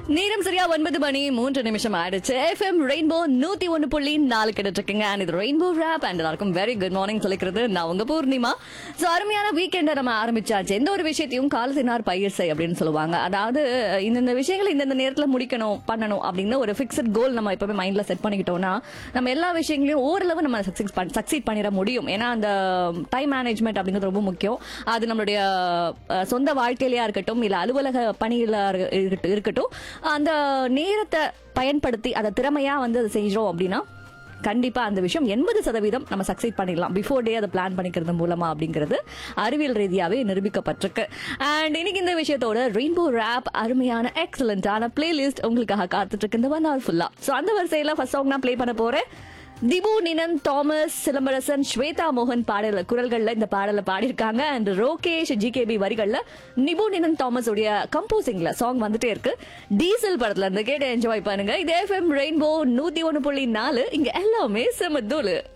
நேரம் சரியா ஒன்பது மணி மூன்று நிமிஷம் ஆயிடுச்சு எஃப்எம் ரெயின்போ நூத்தி ஒன்னு புள்ளி நாலு கிட்ட இருக்கீங்க அண்ட் இது ரெயின்போ ரேப் அண்ட் எல்லாருக்கும் வெரி குட் மார்னிங் சொல்லிக்கிறது நான் உங்க பூர்ணிமா சோ அருமையான வீக்கெண்டை நம்ம ஆரம்பிச்சாச்சு எந்த ஒரு விஷயத்தையும் காலத்தினார் பயிர் செய் அப்படின்னு சொல்லுவாங்க அதாவது இந்தந்த விஷயங்களை இந்தந்த நேரத்துல முடிக்கணும் பண்ணணும் அப்படின்னு ஒரு ஃபிக்ஸட் கோல் நம்ம எப்பவுமே மைண்ட்ல செட் பண்ணிக்கிட்டோம்னா நம்ம எல்லா விஷயங்களையும் ஓரளவு நம்ம சக்சீட் பண்ணிட முடியும் ஏன்னா அந்த டைம் மேனேஜ்மெண்ட் அப்படிங்கிறது ரொம்ப முக்கியம் அது நம்மளுடைய அஹ், சொந்த வாழ்க்கையிலயா இருக்கட்டும் இல்ல அலுவலக பணியில இருக்கட்டும் இருக்கட்டும் அந்த நேரத்தை பயன்படுத்தி அதை திறமையா வந்து அதை செஞ்சோம் அப்படின்னா கண்டிப்பா அந்த விஷயம் எண்பது சதவீதம் நம்ம சக்சீட் பண்ணிடலாம் பிஃபோர் டே அதை பிளான் பண்ணிக்கிறது மூலமா அப்படிங்கிறது அறிவியல் ரீதியாவே நிரூபிக்கப்பட்டிருக்கு அண்ட் இன்னைக்கு இந்த விஷயத்தோட ரெயின்போ ரேப் அருமையான எக்ஸலண்டான பிளேலிஸ்ட் உங்களுக்காக காத்துட்டு இருக்கு இந்த ஒன் ஹவர் ஃபுல்லா ஸோ அந்த வரிசையில ஃபர்ஸ்ட் சாங் நான் ப்ளே பண்ண போறேன் திபு நினன் தாமஸ் சிலம்பரசன் ஸ்வேதா மோகன் பாடல குரல்கள்ல இந்த பாடலை பாடியிருக்காங்க அண்ட் ரோகேஷ் ஜிகேபி வரிகள்ல நிபு நினன் தாமஸ் உடைய கம்போசிங்ல சாங் வந்துட்டே இருக்கு டீசல் படத்துல இருந்து கேட்டு என்ஜாய் பண்ணுங்க இது எஃப்எம் ரெயின்போ நூத்தி ஒன்னு புள்ளி நாலு இங்க எல்லாமே செம தூளு